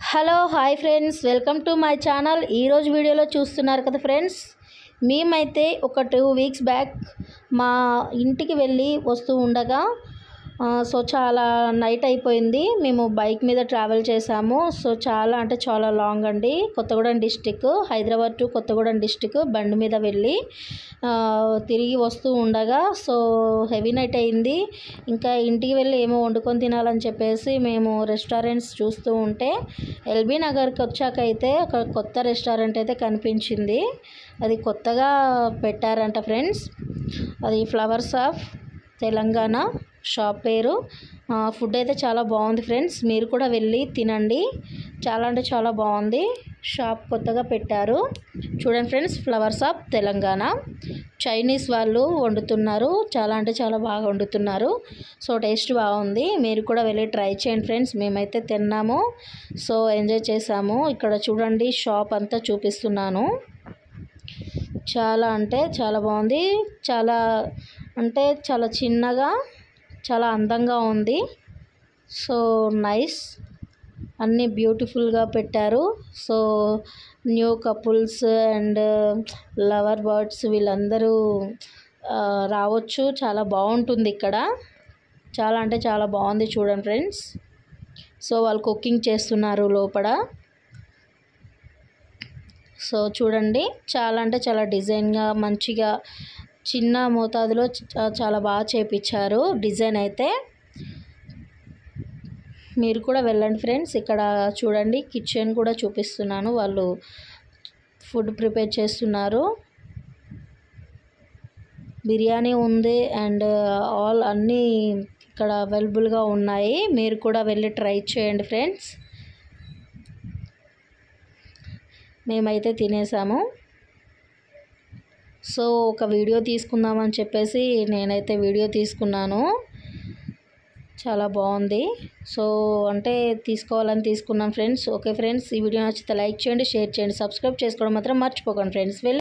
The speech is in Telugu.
hello hi friends welcome to my channel ఈరోజు వీడియోలో చూస్తున్నారు కదా ఫ్రెండ్స్ మేమైతే ఒక టూ వీక్స్ బ్యాక్ మా ఇంటికి వెళ్ళి వస్తూ ఉండగా ఆ, సో చాలా నైట్ అయిపోయింది మేము బైక్ మీద ట్రావెల్ చేసాము సో చాలా అంటే చాలా లాంగ్ అండి Kothagudem district Hyderabad to Kothagudem district బండి మీద వెళ్ళి ఆ, తిరిగి వస్తూ ఉండగా సో హెవీ నైట్ అయింది ఇంకా ఇంటికి వెళ్ళి ఏమో వండుకొని తినాలని చెప్పేసి మేము రెస్టారెంట్స్ చూస్తూ ఉంటే ఎల్బీ నగర్కి వచ్చాక అయితే ఒక కొత్త రెస్టారెంట్ అయితే కనిపించింది అది కొత్తగా పెట్టారంట ఫ్రెండ్స్ అది ఫ్లవర్స్ ఆఫ్ తెలంగాణ షాప్ పేరు ఆ, ఫుడ్ అయితే చాలా బాగుంది ఫ్రెండ్స్ మీరు కూడా వెళ్ళి తినండి చాలా అంటే చాలా బాగుంది షాప్ కొత్తగా పెట్టారు చూడండి friends flowers of Telangana Chinese వాళ్ళు వండుతున్నారు చాలా అంటే చాలా బాగా వండుతున్నారు సో టేస్ట్ బాగుంది మీరు కూడా వెళ్ళి ట్రై చేయండి ఫ్రెండ్స్ మేమైతే తిన్నాము సో ఎంజాయ్ చేసాము ఇక్కడ చూడండి షాప్ అంతా చూపిస్తున్నాను చాలా అంటే చాలా బాగుంది చాలా అంటే చాలా చిన్నగా చాలా అందంగా ఉంది సో నైస్ అన్నీ బ్యూటిఫుల్గా పెట్టారు so new couples and lover birds వీళ్ళందరూ ఆ, రావచ్చు చాలా బాగుంటుంది ఇక్కడ చాలా అంటే చాలా బాగుంది చూడండి ఫ్రెండ్స్ సో వాళ్ళు కుకింగ్ చేస్తున్నారు లోపల సో చూడండి చాలా అంటే చాలా డిజైన్గా మంచిగా చిన్న మోతాదులో చ- చాలా బాగా చేపించారు డిజైన్ అయితే మీరు కూడా వెళ్ళండి ఫ్రెండ్స్ ఇక్కడ చూడండి కిచెన్ కూడా చూపిస్తున్నాను వాళ్ళు ఫుడ్ ప్రిపేర్ చేస్తున్నారు బిర్యానీ ఉంది అండ్ ఆల్ అన్నీ ఇక్కడ అవైలబుల్గా ఉన్నాయి మీరు కూడా వెళ్ళి ట్రై చేయండి ఫ్రెండ్స్ మేమైతే తినేసాము సో ఒక వీడియో తీసుకుందామని చెప్పేసి నేనైతే వీడియో తీసుకున్నాను చాలా బాగుంది సో అంటే తీసుకోవాలని తీసుకున్నాం ఫ్రెండ్స్ ఓకే ఫ్రెండ్స్ ఈ వీడియో నచ్చితే లైక్ చేయండి షేర్ చేయండి సబ్స్క్రైబ్ చేసుకోవడం మాత్రం మర్చిపోకండి ఫ్రెండ్స్ వెళ్ళి